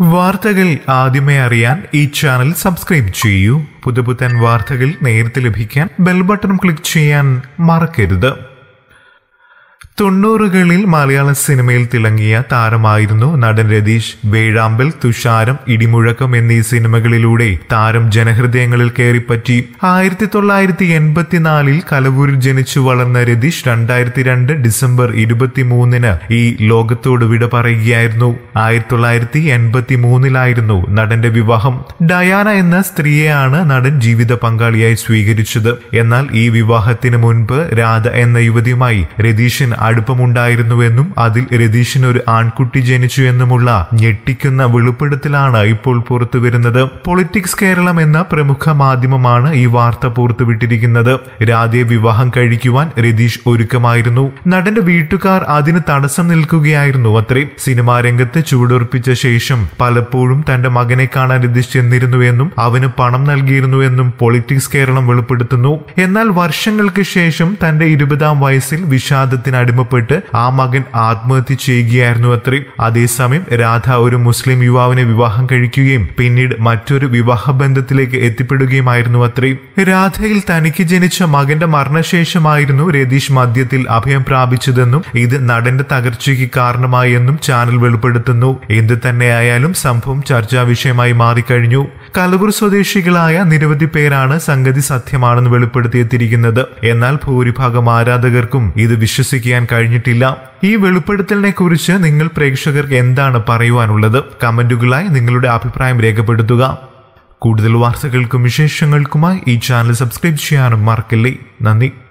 വാർത്തകൾ ആദ്യമേ അറിയാൻ ഈ ചാനൽ സബ്സ്ക്രൈബ് ചെയ്യൂ പുതുപുത്തൻ വാർത്തകൾ നേരത്തെ ലഭിക്കാൻ ബെൽ ബട്ടൺ ക്ലിക്ക് ചെയ്യാൻ മറക്കരുത് തൊണ്ണൂറുകളിൽ മലയാള സിനിമയിൽ തിളങ്ങിയ താരമായിരുന്നു നടൻ രതീഷ് വേഴാമ്പൽ തുഷാരം ഇടിമുഴക്കം എന്നീ സിനിമകളിലൂടെ താരം ജനഹൃദയങ്ങളിൽ കയറിപ്പറ്റി ആയിരത്തി തൊള്ളായിരത്തി എൺപത്തിനാലിൽ കലവൂരിൽ ജനിച്ചു വളർന്ന രതീഷ് രണ്ടായിരത്തി രണ്ട് ഡിസംബർ ഇരുപത്തിമൂന്നിന് ഈ ലോകത്തോട് വിട പറയുകയായിരുന്നു ആയിരത്തി തൊള്ളായിരത്തി എൺപത്തി മൂന്നിലായിരുന്നു നടന്റെ വിവാഹം ഡയാന എന്ന സ്ത്രീയെയാണ് നടൻ ജീവിത പങ്കാളിയായി സ്വീകരിച്ചത് എന്നാൽ ഈ വിവാഹത്തിന് മുൻപ് രാധ എന്ന യുവതിയുമായി രതീഷിന് അടുപ്പമുണ്ടായിരുന്നുവെന്നും അതിൽ രതീഷിന് ഒരു ആൺകുട്ടി ജനിച്ചു എന്നുമുള്ള ഞെട്ടിക്കുന്ന വെളിപ്പെടുത്തലാണ് ഇപ്പോൾ പുറത്തുവരുന്നത് പൊളിറ്റിക്സ് കേരളം എന്ന പ്രമുഖ മാധ്യമമാണ് ഈ വാർത്ത പുറത്തുവിട്ടിരിക്കുന്നത് രാധയെ വിവാഹം കഴിക്കുവാൻ രതീഷ് ഒരുക്കമായിരുന്നു നടന്റെ വീട്ടുകാർ അതിന് തടസ്സം നിൽക്കുകയായിരുന്നു അത്രയും സിനിമാ രംഗത്ത് ചൂടുറപ്പിച്ച ശേഷം പലപ്പോഴും തന്റെ മകനെ കാണാൻ രതീഷ് ചെന്നിരുന്നുവെന്നും അവന് പണം നൽകിയിരുന്നുവെന്നും പൊളിറ്റിക്സ് കേരളം വെളിപ്പെടുത്തുന്നു എന്നാൽ വർഷങ്ങൾക്ക് ശേഷം തന്റെ ഇരുപതാം വയസ്സിൽ വിഷാദത്തിന് അടിമപ്പെട്ട് ആ മകൻ ആത്മഹത്യ ചെയ്യുകയായിരുന്നു അത്രയും അതേസമയം രാധ ഒരു മുസ്ലിം യുവാവിനെ വിവാഹം കഴിക്കുകയും പിന്നീട് മറ്റൊരു വിവാഹ ബന്ധത്തിലേക്ക് എത്തിപ്പെടുകയുമായിരുന്നു അത്രയും രാധയിൽ തനിക്ക് ജനിച്ച മകന്റെ മരണശേഷമായിരുന്നു രതീഷ് മദ്യത്തിൽ അഭയം പ്രാപിച്ചതെന്നും ഇത് നടന്റെ തകർച്ചയ്ക്ക് കാരണമായി എന്നും ചാനൽ വെളിപ്പെടുത്തുന്നു എന്ത് തന്നെയായാലും സംഭവം ചർച്ചാ വിഷയമായി മാറിക്കഴിഞ്ഞു കലവൂർ സ്വദേശികളായ നിരവധി പേരാണ് സംഗതി സത്യമാണെന്ന് വെളിപ്പെടുത്തിയെത്തിയിരിക്കുന്നത് എന്നാൽ ഭൂരിഭാഗം ആരാധകർക്കും ഇത് വിശ്വസിക്കാൻ കഴിഞ്ഞിട്ടില്ല ഈ വെളിപ്പെടുത്തലിനെ കുറിച്ച് നിങ്ങൾ പ്രേക്ഷകർക്ക് എന്താണ് പറയുവാനുള്ളത് കമന്റുകളായി നിങ്ങളുടെ അഭിപ്രായം രേഖപ്പെടുത്തുക കൂടുതൽ വാർത്തകൾക്കും വിശേഷങ്ങൾക്കുമായി ഈ ചാനൽ സബ്സ്ക്രൈബ് ചെയ്യാനും മറക്കല്ലേ നന്ദി